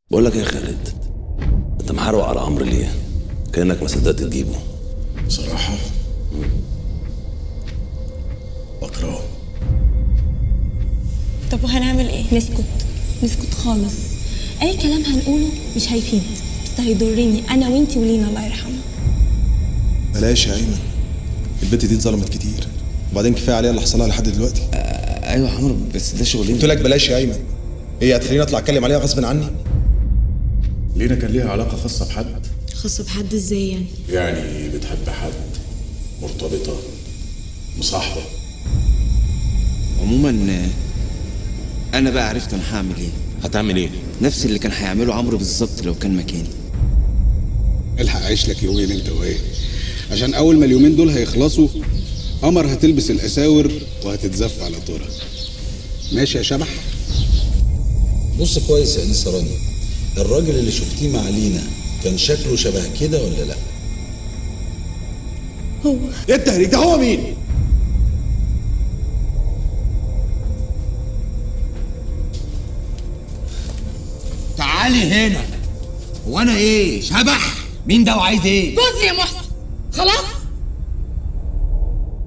بقول لك إيه يا خالد انت محروق على عمرو ليه كانك ما صدقت تجيبه بصراحة بكرهه طب وهنعمل ايه نسكت نسكت خالص اي كلام هنقوله مش هيفيد بس هيضرني انا وانتي ولينا الله يرحمها بلاش يا ايمن البت دي اتظلمت كتير وبعدين كفايه عليها اللي حصل لها لحد دلوقتي ايوه يا عمرو بس ده شغلنا قلت لك بلاش يا ايمن ايه هتخليني اطلع اتكلم عليها غصب عني لينا كان ليها علاقة خاصة بحد خاصة بحد ازاي يعني يعني بتحب حد مرتبطة مصاحبة عموما آه، انا بقى عرفت انا هعمل ايه هتعمل ايه نفس اللي كان هيعمله عمرو بالظبط لو كان مكاني الحق عيش لك يومين انت وهي عشان اول ما اليومين دول هيخلصوا قمر هتلبس الاساور وهتتزف على طورها ماشي يا شبح بص كويس يا انسه رانيا الراجل اللي شفتيه مع لينا كان شكله شبه كده ولا لا هو ايه التهريج ده هو مين تعالي هنا هو انا ايه شبح مين ده وعايز ايه جوزي يا محسن خلاص